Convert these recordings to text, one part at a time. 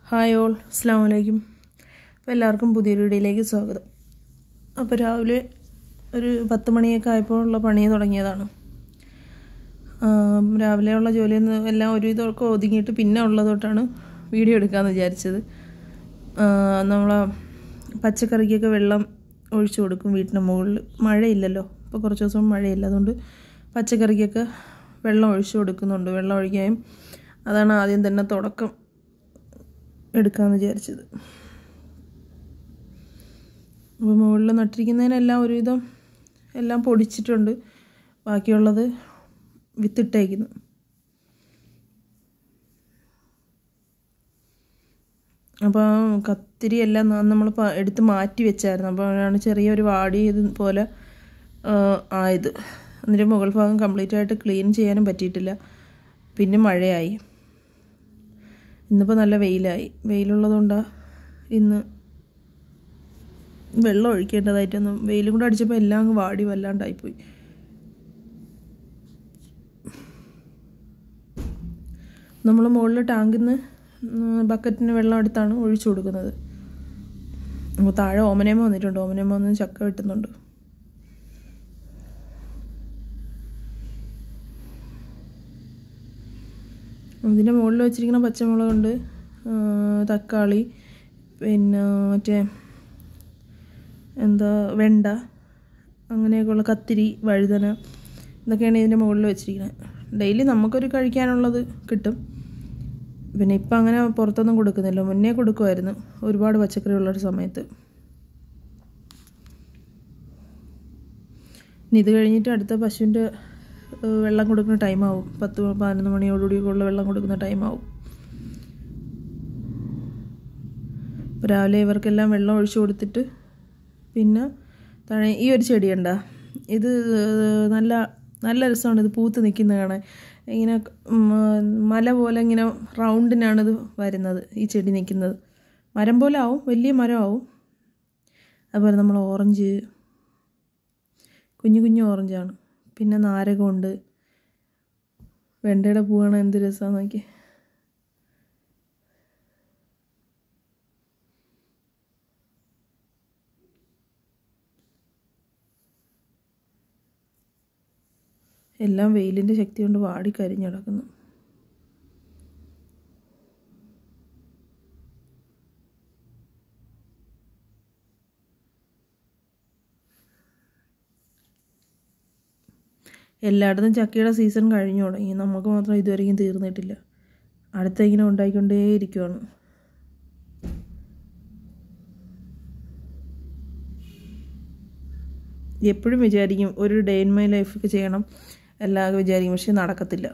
hi all അസ്സാം വലൈക്കും അപ്പോൾ എല്ലാവർക്കും പുതിയൊരു വീഡിയോയിലേക്ക് സ്വാഗതം അപ്പോൾ രാവിലെ ഒരു പത്ത് മണിയൊക്കെ ആയപ്പോൾ ഉള്ള പണി തുടങ്ങിയതാണ് ആം, രാവിലെയുള്ള ജോലിയൊന്നും എല്ലാം ഒരു ഇതൊക്കെ ഒതുങ്ങിയിട്ട് പിന്നെ ഉള്ളതൊട്ടാണ് വീഡിയോ എടുക്കാമെന്ന് വിചാരിച്ചത് നമ്മൾ പച്ചക്കറിക്കൊക്കെ വെള്ളം ഒഴിച്ചു കൊടുക്കും വീട്ടിൻ്റെ മുകളിൽ മഴയില്ലല്ലോ ഇപ്പോൾ കുറച്ച് ദിവസം മഴയില്ല അതുകൊണ്ട് പച്ചക്കറിക്കൊക്കെ വെള്ളം ഒഴിച്ചു കൊടുക്കുന്നുണ്ട് വെള്ളം ഒഴിക്കുകയും അതാണ് ആദ്യം തന്നെ തുടക്കം എടുക്കാമെന്ന് വിചാരിച്ചത് അപ്പോൾ മുകളിൽ നട്ടിരിക്കുന്നതിനെല്ലാം ഒരുവിധം എല്ലാം പൊടിച്ചിട്ടുണ്ട് ബാക്കിയുള്ളത് വിത്തിട്ടേക്കുന്നു അപ്പോൾ കത്തിരി എല്ലാം നമ്മൾ എടുത്ത് മാറ്റി വെച്ചായിരുന്നു അപ്പോൾ ആണ് ചെറിയൊരു വാടി ഇത് പോലെ ആ, ആയത് എന്നിട്ട് മുകൾ ഭാഗം കംപ്ലീറ്റ് ആയിട്ട് ക്ലീൻ ചെയ്യാനും പറ്റിയിട്ടില്ല പിന്നെ മഴയായി ഇന്നിപ്പോൾ നല്ല വെയിലായി വെയിലുള്ളതുകൊണ്ടാണ് ഇന്ന് വെള്ളം ഒഴിക്കേണ്ടതായിട്ടൊന്നും വെയിലും കൂടെ അടിച്ചപ്പോൾ എല്ലാം അങ്ങ് വാടി വല്ലാണ്ടായിപ്പോയി നമ്മൾ മുകളിൽ ടാങ്കിൽ നിന്ന് ബക്കറ്റിന് വെള്ളം എടുത്താണ് ഒഴിച്ചു കൊടുക്കുന്നത് അപ്പോൾ താഴെ ഓമനേമ വന്നിട്ടുണ്ട് ഓമനേമ വന്ന് ചക്ക വെട്ടുന്നുണ്ട് ഇതിൻ്റെ മുകളിൽ വെച്ചിരിക്കുന്ന പച്ചമുളകുണ്ട് ആ, തക്കാളി പിന്നെ മറ്റേ എന്താ വെണ്ട അങ്ങനെയൊക്കെയുള്ള കത്തിരി വഴുതന ഇതൊക്കെയാണ് ഇതിൻ്റെ മുകളിൽ വെച്ചിരിക്കുന്നത് ഡെയിലി നമുക്കൊരു കഴിക്കാനുള്ളത് കിട്ടും പിന്നെ ഇപ്പം അങ്ങനെ പുറത്തൊന്നും കൊടുക്കുന്നില്ല മുന്നേ കൊടുക്കുമായിരുന്നു ഒരുപാട് പച്ചക്കറി ഉള്ളൊരു സമയത്ത് ഇനി ഇത് കഴിഞ്ഞിട്ട് അടുത്ത പശുവിൻ്റെ ഏഹ്, വെള്ളം കൊടുക്കുന്ന ടൈമാവും പത്ത് പതിനൊന്ന് മണിയോടുകൂടിയൊക്കെ ഉള്ള വെള്ളം കൊടുക്കുന്ന ടൈമാവും അപ്പോൾ രാവിലെ ഇവർക്കെല്ലാം വെള്ളം ഒഴിച്ചു കൊടുത്തിട്ട് പിന്നെ താഴെ ഈ ഒരു ചെടി കണ്ട ഇത് നല്ല നല്ല രസമാണ് ഇത് പൂത്ത് നിൽക്കുന്നത് കാണാൻ ഇങ്ങനെ ഉം, മല പോലെ ഇങ്ങനെ റൗണ്ടിനാണ് ഇത് വരുന്നത് ഈ ചെടി നിൽക്കുന്നത് മരം പോലെ ആവും വലിയ മരമാവും അതുപോലെ നമ്മൾ ഓറഞ്ച് കുഞ്ഞു കുഞ്ഞു ഓറഞ്ചാണ് പിന്നെ നാരകമുണ്ട് വെണ്ടയുടെ പൂവാണ് എന്ത് രസമാണെന്ന് നോക്കി എല്ലാം വെയിലിൻ്റെ ശക്തി കൊണ്ട് വാടി കരിഞ്ഞ് കിടക്കുന്നു എല്ലായിടത്തും ചക്കയുടെ സീസൺ കഴിഞ്ഞു തുടങ്ങി നമുക്ക് മാത്രം ഇതുവരെയും തീർന്നിട്ടില്ല അടുത്ത ഇങ്ങനെ ഉണ്ടായിക്കൊണ്ടേ ഇരിക്കുവാണ് എപ്പോഴും വിചാരിക്കും ഒരു ഡേ ഇൻ മൈ ലൈഫൊക്കെ ചെയ്യണം എല്ലാം വിചാരിക്കും പക്ഷെ നടക്കത്തില്ല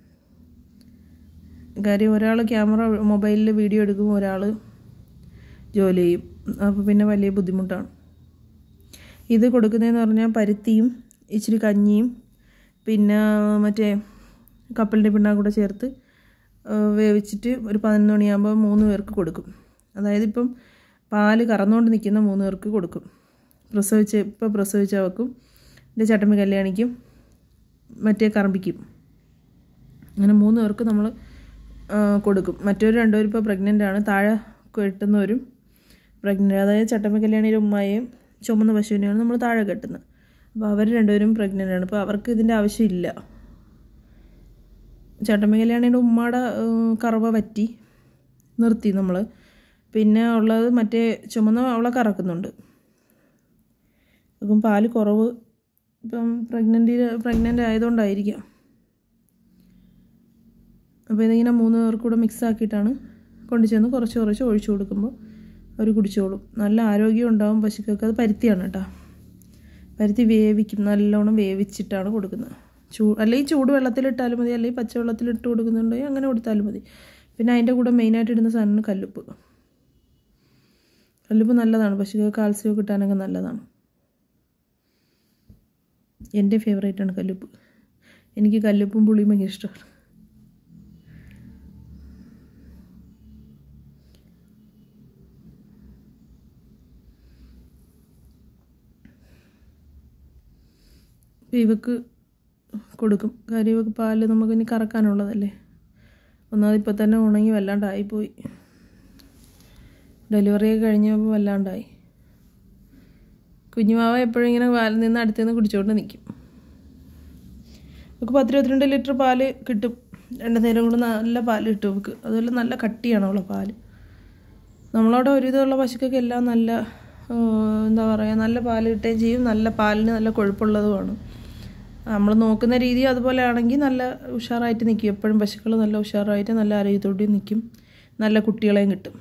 കാര്യം ഒരാൾ ക്യാമറ മൊബൈലിൽ വീഡിയോ എടുക്കും ഒരാൾ ജോലി ചെയ്യും അപ്പോൾ പിന്നെ വലിയ ബുദ്ധിമുട്ടാണ് ഇത് കൊടുക്കുന്നതെന്ന് പറഞ്ഞാൽ പരുത്തിയും ഇച്ചിരി കഞ്ഞിയും പിന്നെ മറ്റേ കപ്പലിൻ്റെ പിണ്ണാക്ക് കൂടെ ചേർത്ത് ആ, വേവിച്ചിട്ട് ഒരു പതിനൊന്ന് മണിയാകുമ്പോൾ മൂന്ന് പേർക്ക് കൊടുക്കും അതായത് ഇപ്പം പാല് കറന്നുകൊണ്ട് നിൽക്കുന്ന മൂന്ന് പേർക്ക് കൊടുക്കും പ്രസവിച്ച് ഇപ്പോൾ പ്രസവിച്ച വെക്കും എൻ്റെ ചട്ടമ്പി കല്യാണിക്കും മറ്റേ കറമ്പിക്കും അങ്ങനെ മൂന്ന് പേർക്ക് നമ്മൾ കൊടുക്കും മറ്റൊരു രണ്ടുപേരും ഇപ്പോൾ പ്രഗ്നൻ്റ് ആണ് താഴെ കെട്ടുന്നവരും പ്രഗ്നൻ്റ് അതായത് ചട്ടമ്പി കല്യാണിയുടെ ഉമ്മയെയും ചുമന്ന പശുവിനെയാണ് നമ്മൾ താഴെ കെട്ടുന്നത് അപ്പോൾ അവർ രണ്ടുപേരും പ്രഗ്നൻ്റ് ആണ് അപ്പോൾ അവർക്ക് ഇതിൻ്റെ ആവശ്യമില്ല ചട്ടമ്പി കല്യാണിയുടെ ഉമ്മയുടെ ഏഹ്, കറവ വറ്റി നിർത്തി നമ്മൾ പിന്നെ ഉള്ളത് മറ്റേ ചുമന്ന അവളെ കറക്കുന്നുണ്ട് അപ്പം പാല് കുറവ് ഇപ്പം പ്രഗ്നൻ്റ് പ്രഗ്നൻ്റ് ആയതുകൊണ്ടായിരിക്കാം അപ്പോൾ ഇതിങ്ങനെ മൂന്ന് പേർക്കൂടെ മിക്സ് ആക്കിയിട്ടാണ് കൊണ്ടു ചെന്ന് കുറച്ച് കുറച്ച് ഒഴിച്ചു കൊടുക്കുമ്പോൾ അവർ കുടിച്ചോളും നല്ല ആരോഗ്യം ഉണ്ടാവും പശുക്കൾക്ക് അത് പരുത്തിയാണ് കേട്ടോ പരുത്തി വേവിക്കും നല്ലോണം വേവിച്ചിട്ടാണ് കൊടുക്കുന്നത് ചൂ അല്ലെങ്കിൽ ചൂട് വെള്ളത്തിലിട്ടാലും മതി അല്ലെങ്കിൽ പച്ചവെള്ളത്തിലിട്ട് കൊടുക്കുന്നുണ്ടെങ്കിൽ അങ്ങനെ കൊടുത്താലും മതി പിന്നെ അതിൻ്റെ കൂടെ മെയിനായിട്ട് ഇടുന്ന സാധനമാണ് കല്ലുപ്പ് കല്ലുപ്പ് നല്ലതാണ് പശുക്കൾക്ക് കാൽസ്യം കിട്ടാനൊക്കെ നല്ലതാണ് എൻ്റെ ഫേവറേറ്റാണ് കല്ലുപ്പ് എനിക്ക് കല്ലുപ്പും പുളിയും ഭയങ്കര ഇഷ്ടമാണ് ഇപ്പം ഇവക്ക് കൊടുക്കും കാര്യം ഇവക്ക് പാല് നമുക്ക് ഇനി കറക്കാനുള്ളതല്ലേ ഒന്നാമത് ഇപ്പം തന്നെ ഉണങ്ങി വല്ലാണ്ടായിപ്പോയി ഡെലിവറി ഒക്കെ കഴിഞ്ഞപ്പോൾ വല്ലാണ്ടായി കുഞ്ഞുമാവ എപ്പോഴും ഇങ്ങനെ പാലിൽ നിന്ന് അടുത്തുനിന്ന് കുടിച്ചുകൊണ്ട് നിൽക്കും നമുക്ക് പത്ത് ഇരുപത്തിരണ്ട് ലിറ്റർ പാല് കിട്ടും രണ്ട് നേരം കൂടെ നല്ല പാല് കിട്ടും നമുക്ക് അതുപോലെ നല്ല കട്ടിയാണ് അവളെ പാല് നമ്മളവിടെ ഒരുവിധമുള്ള പശുക്കൊക്കെ എല്ലാം നല്ല ആ, എന്താ പറയുക നല്ല പാല് കിട്ടുകയും ചെയ്യും നല്ല പാലിന് നല്ല കൊഴുപ്പുള്ളതുമാണ് നമ്മൾ നോക്കുന്ന രീതി അതുപോലെ ആണെങ്കിൽ നല്ല ഉഷാറായിട്ട് നിൽക്കും എപ്പോഴും പശുക്കൾ നല്ല ഉഷാറായിട്ട് നല്ല ആരോഗ്യത്തോടെ നിൽക്കും നല്ല കുട്ടികളെയും കിട്ടും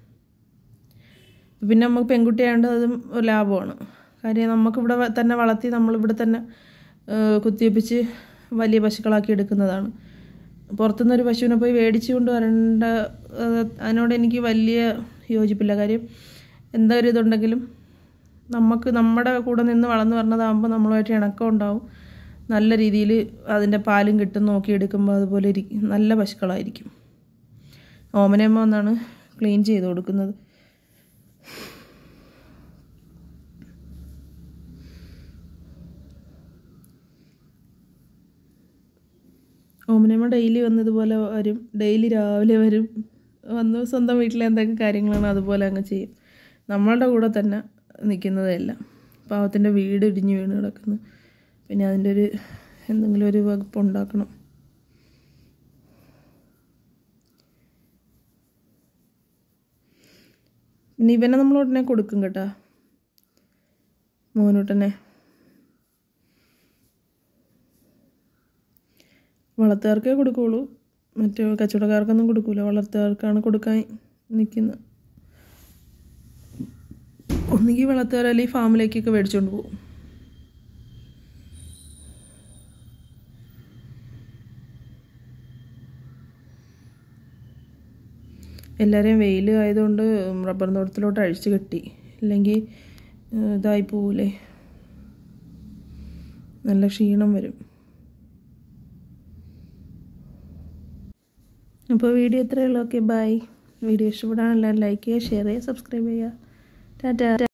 പിന്നെ നമുക്ക് പെൺകുട്ടിയായതുകൊണ്ട് അതും ഒരു ലാഭമാണ് കാര്യം നമുക്കിവിടെ വ- തന്നെ വളർത്തി നമ്മളിവിടെ തന്നെ ആ, കുത്തിവെപ്പിച്ച് വലിയ പശുക്കളാക്കി എടുക്കുന്നതാണ് പുറത്തുനിന്ന് ഒരു പശുവിനെ പോയി മേടിച്ചു കൊണ്ട് വരേണ്ട ആ, അതിനോട് എനിക്ക് വലിയ യോജിപ്പില്ല കാര്യം എന്താ ഒരു ഇതുണ്ടെങ്കിലും നമുക്ക് നമ്മുടെ കൂടെ നിന്ന് വളർന്നു വരണതാകുമ്പോൾ നമ്മളുമായിട്ട് ഇണക്കം ഉണ്ടാവും നല്ല രീതിയിൽ അതിൻ്റെ പാലും കിട്ടും നോക്കിയെടുക്കുമ്പോൾ അതുപോലെ ഇരിക്കും നല്ല പശുക്കളായിരിക്കും ഓമനയമ്മ ഒന്നാണ് ക്ലീൻ ചെയ്ത് കൊടുക്കുന്നത് ഓമനമ്മ ഡെയിലി വന്നതുപോലെ വരും ഡെയിലി രാവിലെ വരും വന്ന് സ്വന്തം വീട്ടിലെ എന്തൊക്കെ കാര്യങ്ങളാണ് അതുപോലെ അങ്ങ് ചെയ്യും നമ്മളുടെ കൂടെ തന്നെ നിൽക്കുന്നതല്ല പാവത്തിൻ്റെ വീട് ഇടിഞ്ഞു വീണ് കിടക്കുന്നു പിന്നെ അതിൻ്റെ ഒരു എന്തെങ്കിലും ഒരു വകുപ്പ് ഉണ്ടാക്കണം പിന്നെ ഇവനെ നമ്മൾ ഉടനെ കൊടുക്കും കേട്ടോ മോനൂട്ടനെ വളർത്തുകാർക്കേ കൊടുക്കുകയുള്ളൂ മറ്റു കച്ചവടക്കാർക്കൊന്നും കൊടുക്കൂല വളർത്തുകാർക്കാണ് കൊടുക്കാൻ നിൽക്കുന്നത് ഒന്നുകിൽ വളർത്തുകാർ അല്ലെങ്കിൽ ഫാമിലേക്കൊക്കെ മേടിച്ചുകൊണ്ട് പോകും എല്ലാവരെയും വെയിൽ ആയതുകൊണ്ട് റബ്ബർ തോട്ടത്തിലോട്ട് അഴിച്ചു കെട്ടി ഇല്ലെങ്കിൽ ഏഹ്, ഇതായി പോവില്ലേ നല്ല ക്ഷീണം വരും അപ്പോൾ വീഡിയോ ഇത്രയേ ഉള്ളൂ ഓക്കെ ബൈ വീഡിയോ ഇഷ്ടപ്പെടാൻ എല്ലാവരും ലൈക്ക് ചെയ്യുക ഷെയർ ചെയ്യുക സബ്സ്ക്രൈബ് ചെയ്യുക ടാറ്റാ